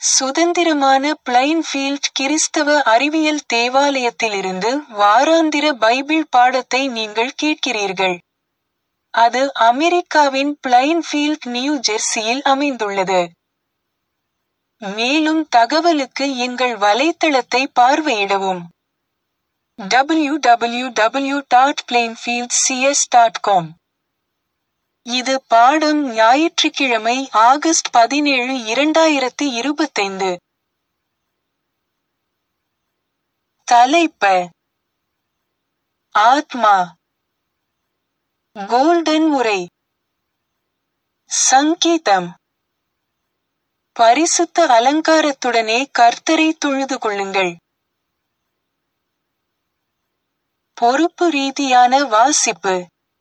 சுதந்திரமான பிளைன்ஃபீல்ட் கிறிஸ்தவ அறிவியல் தேவாலயத்திலிருந்து வாராந்திர பைபிள் பாடத்தை நீங்கள் கேட்கிறீர்கள். அது அமெரிக்காவின் பிளைன்ஃபீல்ட் நியூ ஜெர்சியில் அமைந்துள்ளது. மேலும் தகவலுக்கு எங்கள் வலைத்தளத்தை பார்வையிடவும். www.plainfieldcs.com இது பாடம் ஞாயிற்றுக்கிழமை ஆகஸ்ட் பதினேழு இரண்டாயிரத்து இருபத்தைந்து. தலைப்ப ஆத்மா கோல்டன் உரை சங்கீதம் பரிசுத்த அலங்காரத்துடனே கர்த்தரை தொழுது கொள்ளுங்கள். பொறுப்பு ரீதியான வாசிப்பு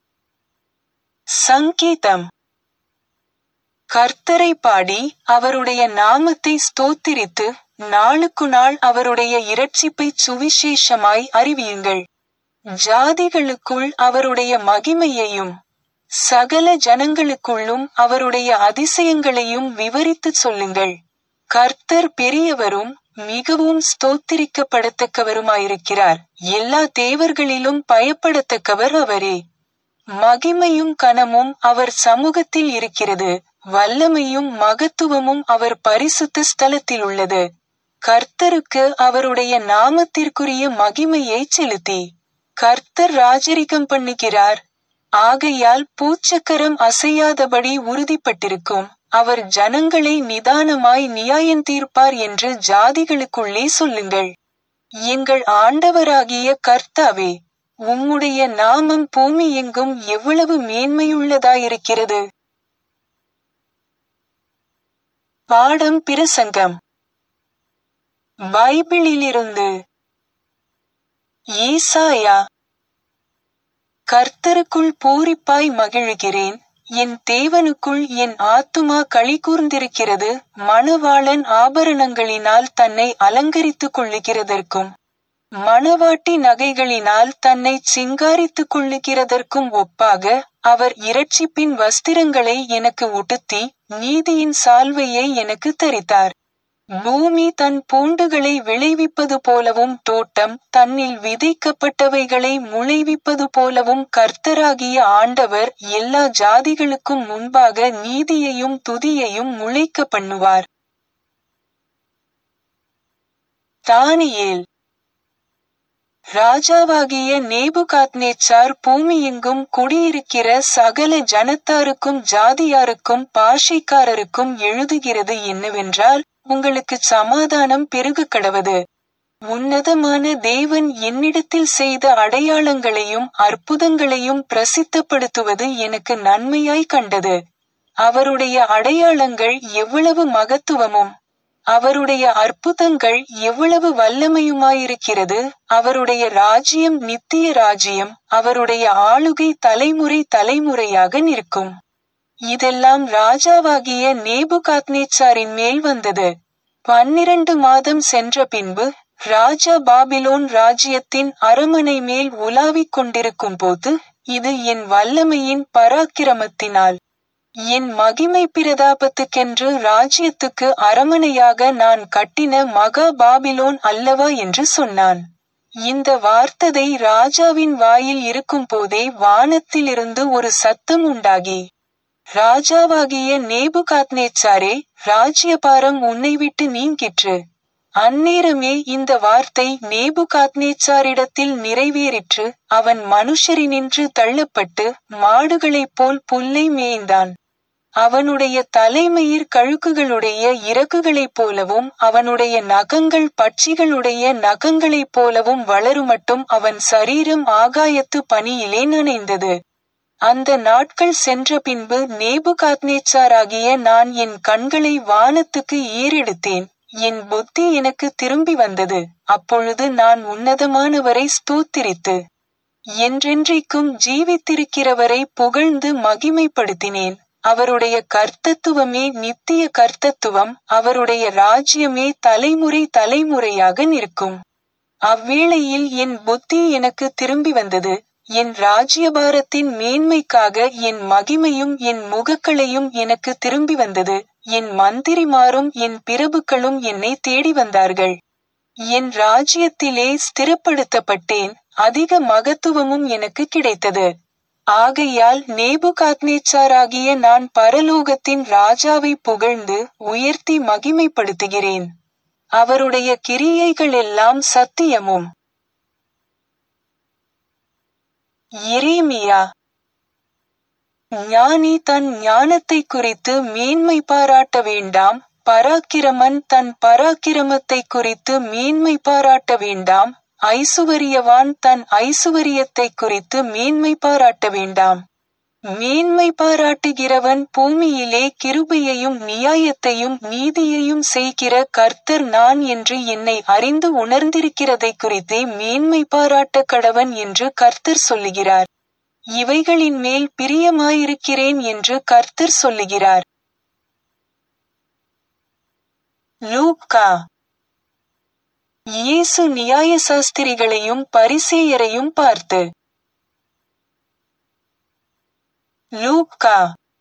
சங்கீதம் கர்த்தரை பாடி அவருடைய நாமத்தை ஸ்தோத்திரித்து நாளுக்கு நாள் அவருடைய இரட்சிப்பைச் சுவிசேஷமாய் அறிவியுங்கள். ஜாதிகளுக்குள் அவருடைய மகிமையையும் சகல ஜனங்களுக்குள்ளும் அவருடைய அதிசயங்களையும் விவரித்துச் சொல்லுங்கள். கர்த்தர் பெரியவரும் மிகவும் ஸ்தோத்திரிக்கப்படத்தக்கவருமாயிருக்கிறார் எல்லா தேவர்களிலும் பயப்படத்தக்கவர் அவரே. மகிமையும் கனமும் அவர் சமூகத்தில் இருக்கிறது வல்லமையும் மகத்துவமும் அவர் பரிசுத்த ஸ்தலத்திலுள்ளது. கர்த்தருக்கு அவருடைய நாமத்திற்குரிய மகிமையைச் செலுத்தி கர்த்தர் ராஜரிகம் பண்ணுகிறார். ஆகையால் பூச்சக்கரம் அசையாதபடி உறுதிப்பட்டிருக்கும் அவர் ஜனங்களை நிதானமாய் நியாயந்தீர்ப்பார் என்று ஜாதிகளுக்குள்ளே சொல்லுங்கள். எங்கள் ஆண்டவராகிய கர்த்தாவே உம்முடைய நாமம் பூமி எங்கும் எவ்வளவு மேன்மையுள்ளதாயிருக்கிறது. பாடம் பிரசங்கம் பைபிளிலிருந்து ஏசாயா கர்த்தருக்குள் பூரிப்பாய் மகிழுகிறேன் என் தேவனுக்குள் என் ஆத்துமா களிகூர்ந்திருக்கிறது மணவாளன் ஆபரணங்களினால் தன்னை அலங்கரித்துக் கொள்ளுகிறதற்கும் மணவாட்டி நகைகளினால் தன்னை சிங்காரித்துக் கொள்ளுகிறதற்கும் ஒப்பாக அவர் இரட்சிப்பின் வஸ்திரங்களை எனக்கு உடுத்தி நீதியின் சால்வையை எனக்கு தரித்தார். பூமி தன் பூண்டுகளை விளைவிப்பது போலவும் தோட்டம் தன்னில் விதைக்கப்பட்டவைகளை முளைவிப்பது போலவும் கர்த்தராகிய ஆண்டவர் எல்லா ஜாதிகளுக்கும் முன்பாக நீதியையும் துதியையும் முளைக்க பண்ணுவார். தானியேல் ராஜாவாகிய நேபுகாத்நேச்சார் பூமியெங்கும் குடியிருக்கிற சகல ஜனத்தாருக்கும் ஜாதியாருக்கும் பாஷைக்காரருக்கும் எழுதுகிறது என்னவென்றால் உங்களுக்குச் சமாதானம் பெருகக் கடவது. உன்னதமான தேவன் என்னிடத்தில் செய்த அடையாளங்களையும் அற்புதங்களையும் பிரசித்தப்படுத்துவது எனக்கு நன்மையாய் கண்டது. அவருடைய அடையாளங்கள் எவ்வளவு மகத்துவமும் அவருடைய அற்புதங்கள் எவ்வளவு வல்லமையுமாயிருக்கிறது அவருடைய ராஜ்யம் நித்திய ராஜ்யம் அவருடைய ஆளுகை தலைமுறை தலைமுறையாக நிற்கும். இதெல்லாம் ராஜாவாகிய நேபுகாத்நேச்சாரின் மேல் வந்தது. பன்னிரண்டு மாதம் சென்ற பின்பு ராஜா பாபிலோன் ராஜ்யத்தின் அரமனை மேல் உலாவிக் கொண்டிருக்கும்போது இது என் வல்லமையின் பராக்கிரமத்தினால் என் மகிமை பிரதாபத்துக்கென்று ராஜ்யத்துக்கு அரமனையாக நான் கட்டின மகா பாபிலோன் அல்லவா என்று சொன்னான். இந்த வார்த்ததை ராஜாவின் வாயில் இருக்கும்போதே வானத்திலிருந்து ஒரு சத்தம் உண்டாகி ராஜாவாகிய நேபுகாத்நேச்சாரே ராஜ்யபாரம் உன்னை விட்டு நீங்கிற்று. அந்நேரமே இந்த வார்த்தை நேபுகாத்நேச்சாரிடத்தில் நிறைவேறிற்று அவன் மனுஷரினின்று தள்ளப்பட்டு மாடுகளைப் போல் புல்லை மேய்ந்தான். அவனுடைய தலைமயிர் கழுகுகளுடைய இறகுகளைப் போலவும் அவனுடைய நகங்கள் பட்சிகளுடைய நகங்களைப் போலவும் வளருமட்டும் அவன் சரீரம் ஆகாயத்து பனியிலே நனைந்தது. அந்த நாட்கள் சென்ற பின்பு நேபுகாத்நேச்சாராகிய நான் என் கண்களை வானத்துக்கு ஏறெடுத்தேன் என் புத்தி எனக்கு திரும்பி வந்தது அப்பொழுது நான் உன்னதமானவரை ஸ்தோத்திரித்து என்றென்றைக்கும் ஜீவித்திருக்கிறவரை புகழ்ந்து மகிமைப்படுத்தினேன் அவருடைய கர்த்தத்துவமே நித்திய கர்த்தத்துவம் அவருடைய ராஜ்யமே தலைமுறை தலைமுறையாக நிற்கும் அவ்வேளையில் என் புத்தி எனக்கு திரும்பி வந்தது என் ராஜ்யபாரத்தின் மேன்மைக்காக என் மகிமையும் என் முகக்களையும் எனக்கு திரும்பி வந்தது என் மந்திரிமாரும் என் பிரபுக்களும் என்னை தேடி வந்தார்கள் என் ராஜ்யத்திலே ஸ்திரப்படுத்தப்பட்டேன் அதிக மகத்துவமும் எனக்கு கிடைத்தது ஆகையால் நேபுகாத்னேச்சாராகிய நான் பரலோகத்தின் ராஜாவை புகழ்ந்து உயர்த்தி மகிமைப்படுத்துகிறேன் அவருடைய கிரியைகள் எல்லாம் சத்தியமும் எரேமியா ஞானி தன் ஞானத்தை குறித்து மேன்மை பாராட்ட வேண்டாம் பராக்கிரமன் தன் பராக்கிரமத்தை குறித்து மேன்மை பாராட்ட வேண்டாம் ஐசுவரியவான் தன் ஐசுவரியத்தை குறித்து மேன்மை பாராட்ட வேண்டாம் மேன்மை பாராட்டுகிறவன் பூமியிலே கிருபையையும் நியாயத்தையும் நீதியையும் செய்கிற கர்த்தர் நான் என்று என்னை அறிந்து உணர்ந்திருக்கிறதை குறித்தே மேன்மை பாராட்ட கடவன் என்று கர்த்தர் சொல்லுகிறார் இவைகளின் மேல் பிரியமாயிருக்கிறேன் என்று கர்த்தர் சொல்லுகிறார் லூக்கா இயேசு நியாயசாஸ்திரிகளையும் பரிசேயரையும் பார்த்து லூக்கா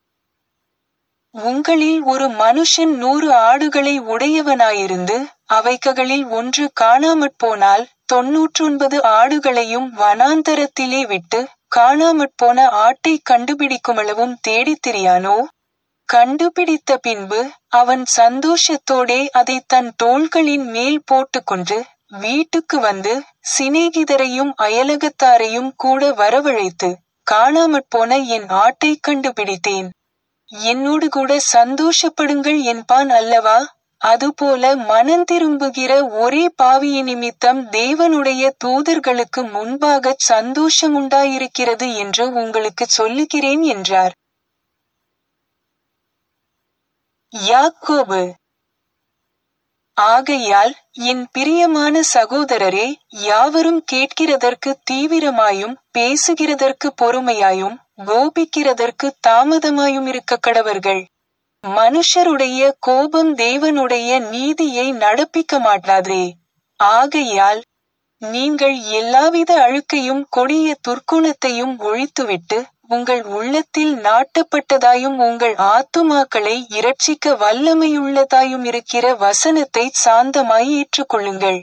உங்களில் ஒரு மனுஷன் நூறு ஆடுகளை உடையவனாயிருந்து அவைகளில் ஒன்று காணாமற் போனால் தொன்னூற்றொன்பது ஆடுகளையும் வனாந்தரத்திலே விட்டு காணாமற் போன ஆட்டை கண்டுபிடிக்குமளவும் தேடித் திரியானோ கண்டுபிடித்த பின்பு அவன் சந்தோஷத்தோடே அதை தன் தோள்களின் மேல் போட்டுக்கொண்டு வீட்டுக்கு வந்து சிநேகிதரையும் அயலகத்தாரையும் கூட வரவழைத்து காணாமற் போன என் ஆட்டை கண்டுபிடித்தேன் என்னோடு கூட சந்தோஷப்படுங்கள் என்பான் அல்லவா அதுபோல மனந்திரும்புகிற ஒரே பாவிய நிமித்தம் தேவனுடைய தூதர்களுக்கு முன்பாகச் சந்தோஷம் உண்டாயிருக்கிறது என்று உங்களுக்கு சொல்லுகிறேன் என்றார் யாக்கோபு ஆகையால் என் பிரியமான சகோதரரே யாவரும் கேட்கிறதற்கு தீவிரமாயும் பேசுகிறதற்கு பொறுமையாயும் கோபிக்கிறதற்கு தாமதமாயும் இருக்க கடவர்கள் மனுஷருடைய கோபம் தேவனுடைய நீதியை நடப்பிக்க மாட்டாதே ஆகையால் நீங்கள் எல்லாவித அழுக்கையும் கொடிய துர்க்குணத்தையும் ஒழித்துவிட்டு உங்கள் உள்ளத்தில் நாட்டப்பட்டதாயும் உங்கள் ஆத்துமாக்களை இரட்சிக்க வல்லமையுள்ளதாயும் இருக்கிற வசனத்தை சாந்தமாய் ஏற்றுக்கொள்ளுங்கள்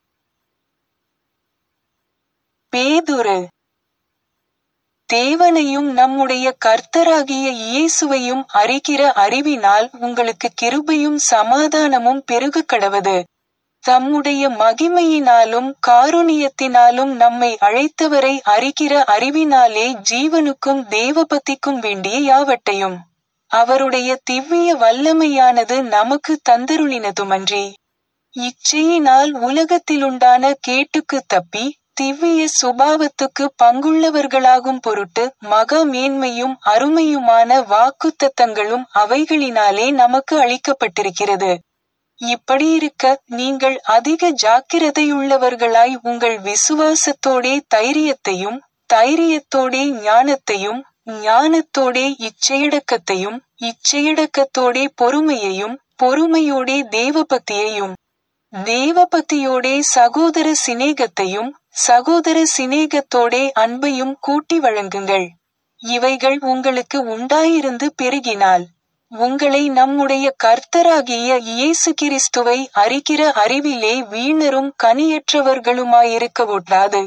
பேதுரு தேவனையும் நம்முடைய கர்த்தராகிய இயேசுவையும் அறிகிற அறிவினால் உங்களுக்கு கிருபையும் சமாதானமும் பெருக கடவது தம்முடைய மகிமையினாலும் காருணியத்தினாலும் நம்மை அழைத்தவரை அறிகிற அறிவினாலே ஜீவனுக்கும் தேவபத்திக்கும் வேண்டிய யாவட்டையும் அவருடைய திவ்ய வல்லமையானது நமக்கு தந்தருளினதுமன்றி இச்செயினால் உலகத்திலுண்டான கேட்டுக்கு தப்பி திவ்ய சுபாவத்துக்கு பங்குள்ளவர்களாகும் பொருட்டு மகா மேன்மையும் அருமையுமான வாக்குத்தத்தங்களும் அவைகளினாலே நமக்கு அளிக்கப்பட்டிருக்கிறது இப்படி இருக்க நீங்கள் அதிக ஜாக்கிரதையுள்ளவர்களாய் உங்கள் விசுவாசத்தோடே தைரியத்தையும் தைரியத்தோடே ஞானத்தையும் ஞானத்தோடே இச்சையடக்கத்தையும் இச்சையடக்கத்தோடே பொறுமையையும் பொறுமையோடே தேவபக்தியையும் தேவபக்தியோடே சகோதர சிநேகத்தையும் சகோதர சிநேகத்தோடே அன்பையும் கூட்டி வழங்குங்கள் இவைகள் உங்களுக்கு உண்டாயிருந்து பெருகினால் உங்களை நம்முடைய கர்த்தராகிய இயேசு கிறிஸ்துவை அறிகிற அறிவிலே வீணரும் கனியற்றவர்களுமாயிருக்க ஒட்டாது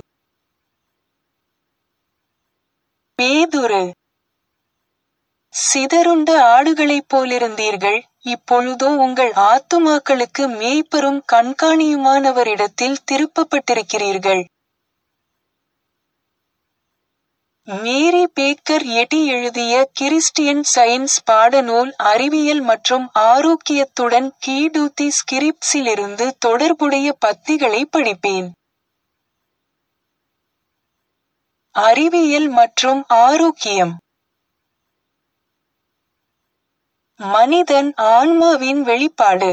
பேதுரு சிதறுண்ட ஆடுகளைப் போலிருந்தீர்கள் இப்பொழுதோ உங்கள் ஆத்துமாக்களுக்கு மேய்ப்பரும் கண்காணியுமானவரிடத்தில் திருப்பப்பட்டிருக்கிறீர்கள் மேரி பேக்கர் எட்டி எழுதிய கிறிஸ்டியன் சயின்ஸ் பாடநூல் அறிவியல் மற்றும் ஆரோக்கியத்துடன் கீடூத்தி ஸ்கிரிப்ஸிலிருந்து தொடர்புடைய பத்திகளை படிப்பேன் அறிவியல் மற்றும் ஆரோக்கியம் மனிதன் ஆன்மாவின் வெளிப்பாடு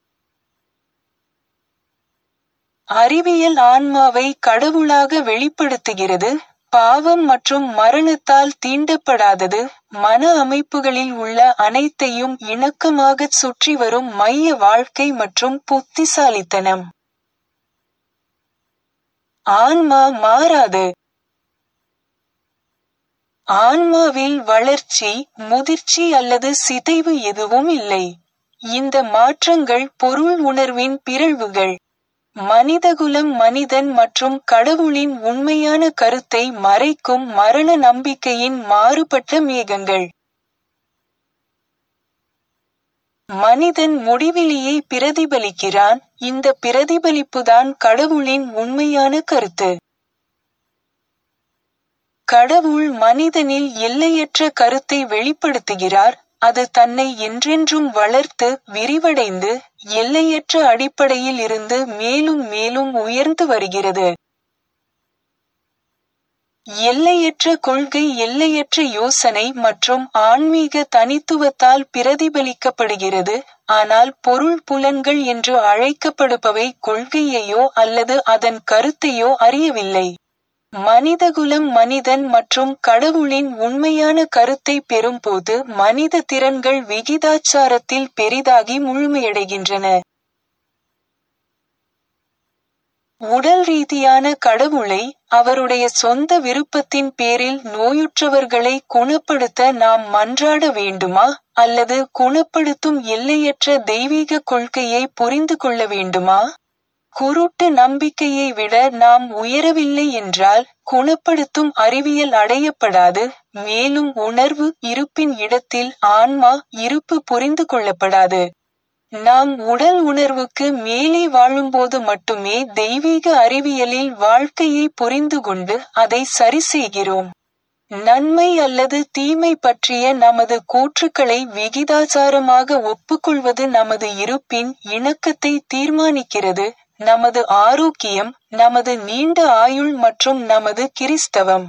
அறிவியல் ஆன்மாவை கடவுளாக வெளிப்படுத்துகிறது பாவம் மற்றும் மரணத்தால் தீண்டப்படாதது மன அமைப்புகளில் உள்ள அனைத்தையும் இணக்கமாகச் சுற்றி வரும் மைய வாழ்க்கை மற்றும் புத்திசாலித்தனம் ஆன்மா மாறாது ஆன்மாவில் வளர்ச்சி முதிர்ச்சி அல்லது சிதைவு எதுவும் இல்லை இந்த மாற்றங்கள் பொருள் உணர்வின் பிறழ்வுகள் மனிதகுலம் மனிதன் மற்றும் கடவுளின் உண்மையான கருத்தை மறைக்கும் மரண நம்பிக்கையின் மாறுபட்ட மேகங்கள் மனிதன் முடிவிலியை பிரதிபலிக்கிறான் இந்த பிரதிபலிப்புதான் கடவுளின் உண்மையான கருத்து கடவுள் மனிதனில் எல்லையற்ற கருத்தை வெளிப்படுத்துகிறார் அது தன்னை என்றென்றும் வளர்த்து விரிவடைந்து எல்லையற்ற அடிப்படையில் இருந்து மேலும் மேலும் உயர்ந்து வருகிறது எல்லையற்ற கொள்கை எல்லையற்ற யோசனை மற்றும் ஆன்மீக தனித்துவத்தால் பிரதிபலிக்கப்படுகிறது ஆனால் பொருள் புலன்கள் என்று அழைக்கப்படுபவை கொள்கையையோ அல்லது அதன் கருத்தையோ அறியவில்லை மனிதகுலம் மனிதன் மற்றும் கடவுளின் உண்மையான கருத்தை பெறும்போது மனித திறன்கள் விகிதாச்சாரத்தில் பெரிதாகி முழுமையடைகின்றன உடல் ரீதியான கடவுளை அவருடைய சொந்த விருப்பத்தின் பேரில் நோயுற்றவர்களை குணப்படுத்த நாம் மன்றாட வேண்டுமா அல்லது குணப்படுத்தும் எல்லையற்ற தெய்வீக கொள்கையை புரிந்து கொள்ள வேண்டுமா குருட்டு நம்பிக்கையை விட நாம் உயரவில்லை என்றால் குணப்படுத்தும் அறிவியல் அடையப்படாது மேலும் உணர்வு இருப்பின் இடத்தில் ஆன்மா இருப்பு புரிந்து கொள்ளப்படாது நாம் உடல் உணர்வுக்கு மேலே வாழும்போது மட்டுமே தெய்வீக அறிவியலில் வாழ்க்கையை புரிந்து கொண்டு அதை சரி செய்கிறோம் நன்மை அல்லது தீமை பற்றிய நமது கூற்றுக்களை விகிதாச்சாரமாக ஒப்புக்கொள்வது நமது இருப்பின் இணக்கத்தை தீர்மானிக்கிறது நமது ஆரோக்கியம் நமது நீண்ட ஆயுள் மற்றும் நமது கிறிஸ்தவம்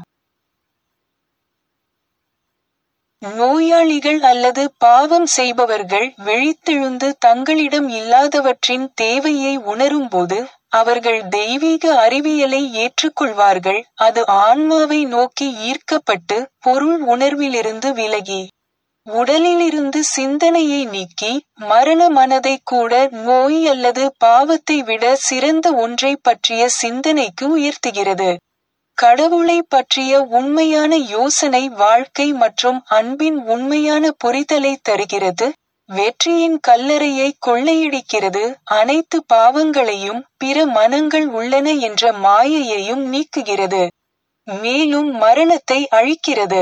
நோயாளிகள் அல்லது பாவம் செய்பவர்கள் விழித்தெழுந்து தங்களிடம் இல்லாதவற்றின் தேவையை உணரும்போது அவர்கள் தெய்வீக அறிவியலை ஏற்றுக்கொள்வார்கள் அது ஆன்மாவை நோக்கி ஈர்க்கப்பட்டு பொருள் உணர்விலிருந்து விலகி உடலிலிருந்து சிந்தனையை நீக்கி மரண மனதை கூட நோய் அல்லது பாவத்தை விட சிறந்த ஒன்றை பற்றிய சிந்தனைக்கு உயர்த்துகிறது கடவுளை பற்றிய உண்மையான யோசனை வாழ்க்கை மற்றும் அன்பின் உண்மையான புரிதலை தருகிறது வெற்றியின் கல்லறையை கொள்ளையடிக்கிறது அனைத்து பாவங்களையும் பிற மனங்கள் உள்ளன என்ற மாயையையும் நீக்குகிறது மேலும் மரணத்தை அழிக்கிறது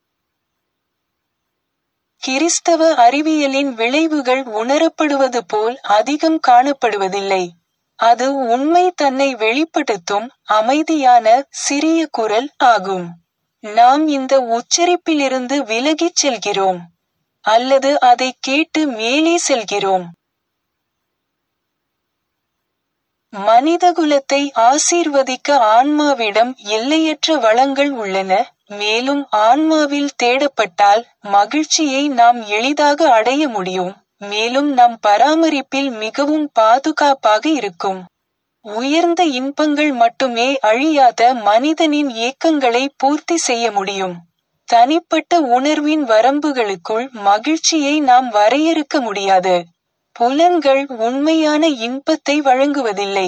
கிறிஸ்தவ அறிவியலின் விளைவுகள் உணரப்படுவது போல் அதிகம் காணப்படுவதில்லை அது உண்மை தன்னை வெளிப்படுத்தும் அமைதியான சிறிய குரல் ஆகும் நாம் இந்த உச்சரிப்பிலிருந்து விலகிச் செல்கிறோம் அல்லது அதை கேட்டு மேலே செல்கிறோம் மனிதகுலத்தை ஆசீர்வதிக்க ஆன்மாவிடம் எல்லையற்ற வளங்கள் உள்ளன மேலும் ஆன்மாவில் தேடப்பட்டால் மகிழ்ச்சியை நாம் எளிதாக அடைய முடியும் மேலும் நம் பராமரிப்பில் மிகவும் பாதுகாப்பாக இருக்கும் உயர்ந்த இன்பங்கள் மட்டுமே அழியாத மனிதனின் ஏக்கங்களை பூர்த்தி செய்ய முடியும் தனிப்பட்ட உணர்வின் வரம்புகளுக்குள் மகிழ்ச்சியை நாம் வரையறுக்க முடியாது புலன்கள் உண்மையான இன்பத்தை வழங்குவதில்லை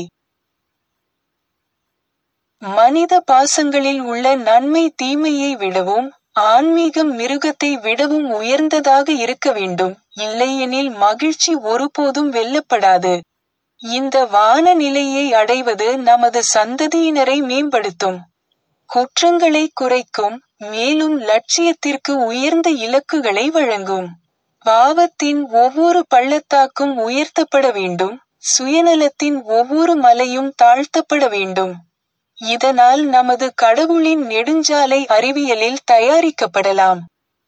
மனித பாசங்களில் உள்ள நன்மை தீமையை விடவும் ஆன்மீகம் மிருகத்தை விடவும் உயர்ந்ததாக இருக்க வேண்டும் இல்லையெனில் மகிழ்ச்சி ஒருபோதும் வெல்லப்படாது இந்த வான நிலையை அடைவது நமது சந்ததியினரை மேம்படுத்தும் குற்றங்களை குறைக்கும் மேலும் லட்சியத்திற்கு உயர்ந்த இலக்குகளை வழங்கும் பாவத்தின் ஒவ்வொரு பள்ளத்தாக்கும் உயர்த்தப்பட வேண்டும் சுயநலத்தின் ஒவ்வொரு மலையும் தாழ்த்தப்பட வேண்டும் இதனால் நமது கடவுளின் நெடுஞ்சாலை அறிவியலில் தயாரிக்கப்படலாம்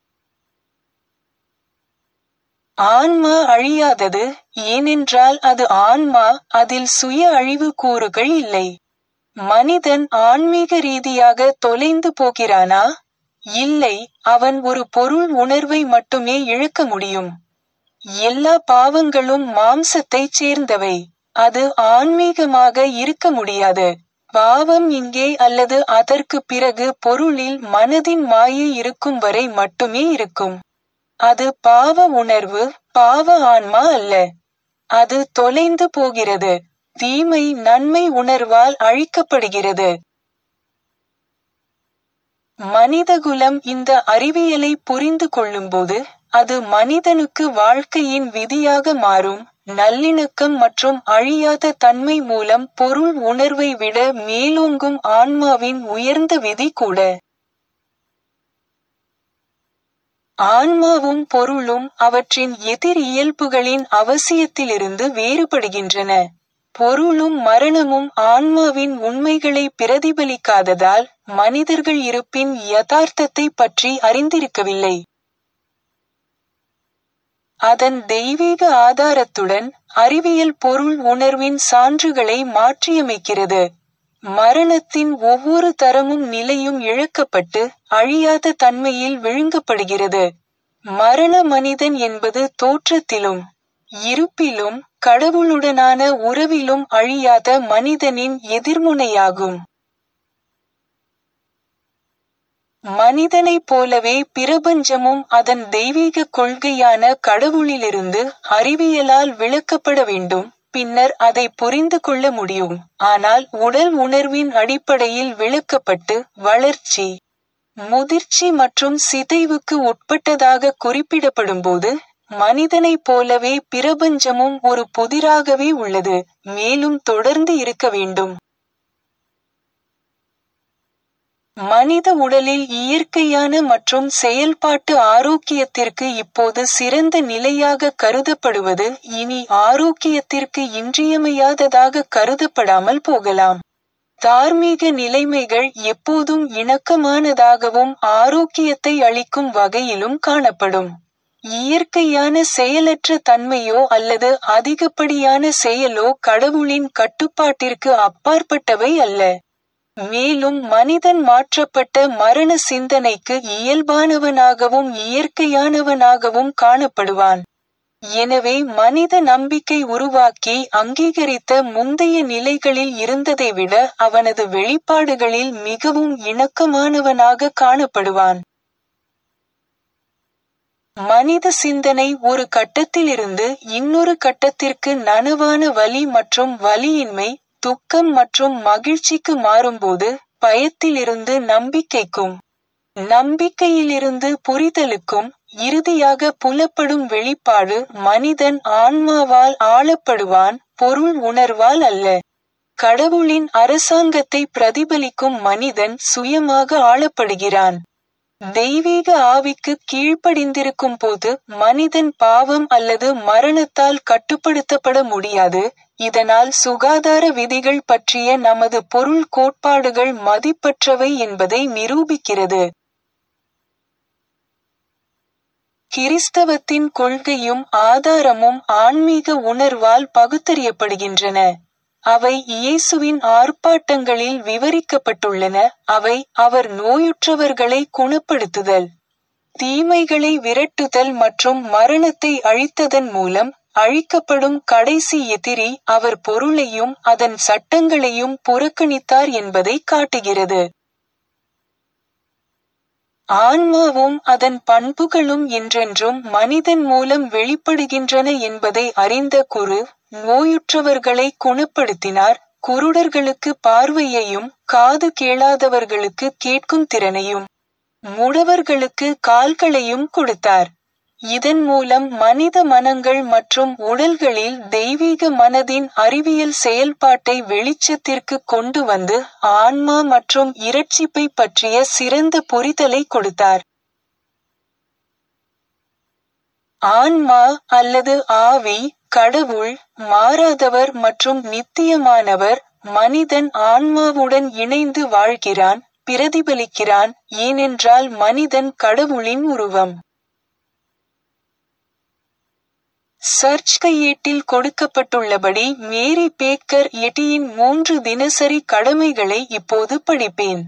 ஆன்மா அழியாதது ஏனென்றால் அது ஆன்மா அதில் சுய அழிவு கூறுகள் இல்லை மனிதன் ஆன்மீக ரீதியாக தொலைந்து போகிறானா இல்லை அவன் ஒரு பொருள் உணர்வை மட்டுமே இழக்க முடியும் எல்லா பாவங்களும் மாம்சத்தைச் சேர்ந்தவை அது ஆன்மீகமாக இருக்க முடியாது பாவம் இங்கே அல்லது அதற்கு பிறகு பொருளில் மனதின் மாயை இருக்கும் வரை மட்டுமே இருக்கும் அது பாவ உணர்வு பாவ ஆன்மா அல்ல அது தொலைந்து போகிறது தீமை நன்மை உணர்வால் அழிக்கப்படுகிறது மனிதகுலம் இந்த அறிவியலை புரிந்து கொள்ளும்போது அது மனிதனுக்கு வாழ்க்கையின் விதியாக மாறும் நல்லிணக்கம் மற்றும் அழியாத தன்மை மூலம் பொருள் உணர்வை விட மேலோங்கும் ஆன்மாவின் உயர்ந்த விதி கூட ஆன்மாவும் பொருளும் அவற்றின் எதிர் இயல்புகளின் அவசியத்திலிருந்து வேறுபடுகின்றன பொருளும் மரணமும் ஆன்மாவின் உண்மைகளை பிரதிபலிக்காததால் மனிதர்கள் இருப்பின் யதார்த்தத்தை பற்றி அறிந்திருக்கவில்லை அதன் தெய்வீக ஆதாரத்துடன் அறிவியல் பொருள் உணர்வின் சான்றுகளை மாற்றியமைக்கிறது மரணத்தின் ஒவ்வொரு தரமும் நிலையும் இழக்கப்பட்டு அழியாத தன்மையில் விழுங்கப்படுகிறது மரண மனிதன் என்பது தோற்றத்திலும் இருப்பிலும் கடவுளுடனான உறவிலும் அழியாத மனிதனின் எதிர்முனையாகும் மனிதனைப் போலவே பிரபஞ்சமும் அதன் தெய்வீக கொள்கையான கடவுளிலிருந்து அறிவியலால் விளக்கப்பட வேண்டும் பின்னர் அதை புரிந்து கொள்ள முடியும் ஆனால் உடல் உணர்வின் அடிப்படையில் விளக்கப்பட்டு வளர்ச்சி முதிர்ச்சி மற்றும் சிதைவுக்கு உட்பட்டதாக குறிப்பிடப்படும்போது மனிதனைப் போலவே பிரபஞ்சமும் ஒரு புதிராகவே உள்ளது மேலும் தொடர்ந்து இருக்க வேண்டும் மனித உடலில் இயற்கையான மற்றும் செயல்பாட்டு ஆரோக்கியத்திற்கு இப்போது சிறந்த நிலையாக கருதப்படுவது இனி ஆரோக்கியத்திற்கு இன்றியமையாததாக கருதப்படாமல் போகலாம் தார்மீக நிலைமைகள் எப்போதும் இணக்கமானதாகவும் ஆரோக்கியத்தை அளிக்கும் வகையிலும் காணப்படும் இயற்கையான செயலற்ற தன்மையோ அல்லது அதிகப்படியான செயலோ கடவுளின் கட்டுப்பாட்டிற்கு அப்பாற்பட்டவை அல்ல மேலும் மனிதன் மாற்றப்பட்ட மரண சிந்தனைக்கு இயல்பானவனாகவும் இயற்கையானவனாகவும் காணப்படுவான் எனவே மனித நம்பிக்கை உருவாக்கி அங்கீகரித்த முந்தைய நிலைகளில் இருந்ததை விட அவனது வெளிப்பாடுகளில் மிகவும் இணக்கமானவனாக காணப்படுவான் மனித சிந்தனை ஒரு கட்டத்திலிருந்து இன்னொரு கட்டத்திற்கு நனவான வலி மற்றும் வலியின்மை துக்கம் மற்றும் மகிழ்ச்சிக்கு மாறும்போது பயத்திலிருந்து நம்பிக்கைக்கும் நம்பிக்கையிலிருந்து புரிதலுக்கும் இறுதியாக புலப்படும் வெளிப்பாடு மனிதன் ஆன்மாவால் ஆளப்படுவான் பொருள் உணர்வால் அல்ல கடவுளின் அரசாங்கத்தை பிரதிபலிக்கும் மனிதன் சுயமாக ஆளப்படுகிறான் தெய்வீக ஆவிக்கு கீழ்ப்படிந்திருக்கும் போது மனிதன் பாவம் அல்லது மரணத்தால் கட்டுப்படுத்தப்பட முடியாது இதனால் சுகாதார விதிகள் பற்றிய நமது பொருள் கோட்பாடுகள் மதிப்பற்றவை என்பதை நிரூபிக்கிறது கிறிஸ்தவத்தின் கொள்கையும் ஆதாரமும் ஆன்மீக உணர்வால் பகுத்தறியப்படுகின்றன அவை இயேசுவின் ஆர்ப்பாட்டங்களில் விவரிக்கப்பட்டுள்ளன அவை அவர் நோயுற்றவர்களை குணப்படுத்துதல் தீமைகளை விரட்டுதல் மற்றும் மரணத்தை அழித்ததன் மூலம் அழிக்கப்படும் கடைசி எதிரி அவர் பொருளையும் அதன் சட்டங்களையும் புறக்கணித்தார் என்பதை காட்டுகிறது ஆன்மாவும் அதன் பண்புகளும் என்றென்றும் மனிதன் மூலம் வெளிப்படுகின்றன என்பதை அறிந்த குரு நோயுற்றவர்களை குணப்படுத்தினார் குருடர்களுக்கு பார்வையையும் காது கேளாதவர்களுக்கு கேட்கும் திறனையும் முடவர்களுக்கு கால்களையும் கொடுத்தார் இதன் மூலம் மனித மனங்கள் மற்றும் உடல்களில் தெய்வீக மனதின் அறிவியல் செயல்பாட்டை வெளிச்சத்திற்கு கொண்டு வந்து ஆன்மா மற்றும் இரட்சிப்பை பற்றிய சிறந்த புரிதலை கொடுத்தார் ஆன்மா அல்லது ஆவி கடவுள் மாறாதவர் மற்றும் நித்தியமானவர் மனிதன் ஆன்மாவுடன் இணைந்து வாழ்கிறான் பிரதிபலிக்கிறான் ஏனென்றால் மனிதன் கடவுளின் உருவம் சர்ச் கையேட்டில் கொடுக்கப்பட்டுள்ளபடி மேரி பேக்கர் எட்டியின் மூன்று தினசரி கடமைகளை இப்போது படிப்பேன்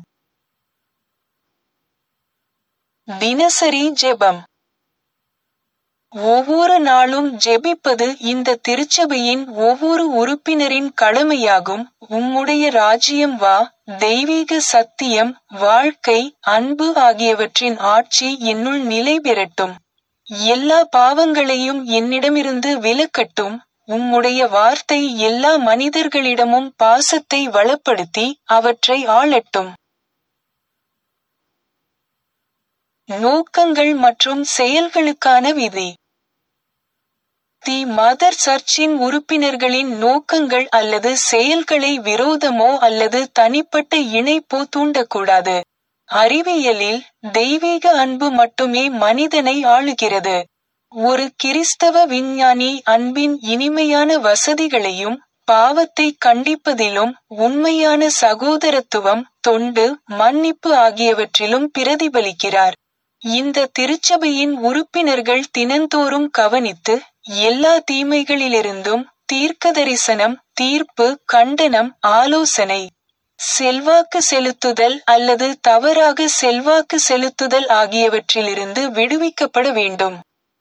தினசரி ஜெபம் ஒவ்வொரு நாளும் ஜெபிப்பது இந்த திருச்சபையின் ஒவ்வொரு உறுப்பினரின் கடமையாகும் உம்முடைய ராஜ்யம் வா தெய்வீக சத்தியம் வாழ்க்கை அன்பு ஆகியவற்றின் ஆட்சி என்னுள் நிலை பெறட்டும் எல்லா பாவங்களையும் என்னிடமிருந்து விலக்கட்டும் உம்முடைய வார்த்தை எல்லா மனிதர்களிடமும் பாசத்தை வளப்படுத்தி அவற்றை ஆளட்டும் நோக்கங்கள் மற்றும் செயல்களுக்கான விதி தி மதர் சர்ச்சின் உறுப்பினர்களின் நோக்கங்கள் அல்லது செயல்களை விரோதமோ அல்லது தனிப்பட்ட இணைப்போ தூண்டக்கூடாது அறிவியலில் தெய்வீக அன்பு மட்டுமே மனிதனை ஆளுகிறது ஒரு கிறிஸ்தவ விஞ்ஞானி அன்பின் இனிமையான வசதிகளையும் பாவத்தை கண்டிப்பதிலும் உண்மையான சகோதரத்துவம் தொண்டு மன்னிப்பு ஆகியவற்றிலும் பிரதிபலிக்கிறார் இந்த திருச்சபையின் உறுப்பினர்கள் தினந்தோறும் கவனித்து எல்லா தீமைகளிலிருந்தும் தீர்க்கதரிசனம் தீர்ப்பு கண்டனம் ஆலோசனை செல்வாக்கு செலுத்துதல் அல்லது தவறாக செல்வாக்கு செலுத்துதல் ஆகியவற்றிலிருந்து விடுவிக்கப்பட வேண்டும்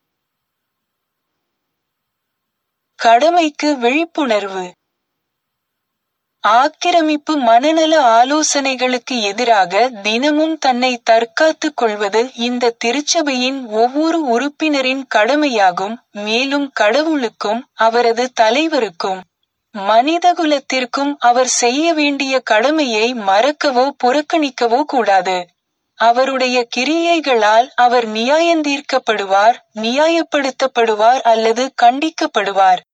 கடமைக்கு விழிப்புணர்வு ஆக்கிரமிப்பு மனநல ஆலோசனைகளுக்கு எதிராக தினமும் தன்னை தற்காத்துக் கொள்வது இந்த திருச்சபையின் ஒவ்வொரு உறுப்பினரின் கடமையாகும் மேலும் கடவுளுக்கும் அவரது தலைவருக்கும் மனிதகுலத்திற்கும் அவர் செய்ய வேண்டிய கடமையை மறக்கவோ புறக்கணிக்கவோ கூடாது அவருடைய கிரியைகளால் அவர் நியாயந்தீர்க்கப்படுவார் நியாயப்படுத்தப்படுவார் அல்லது கண்டிக்கப்படுவார்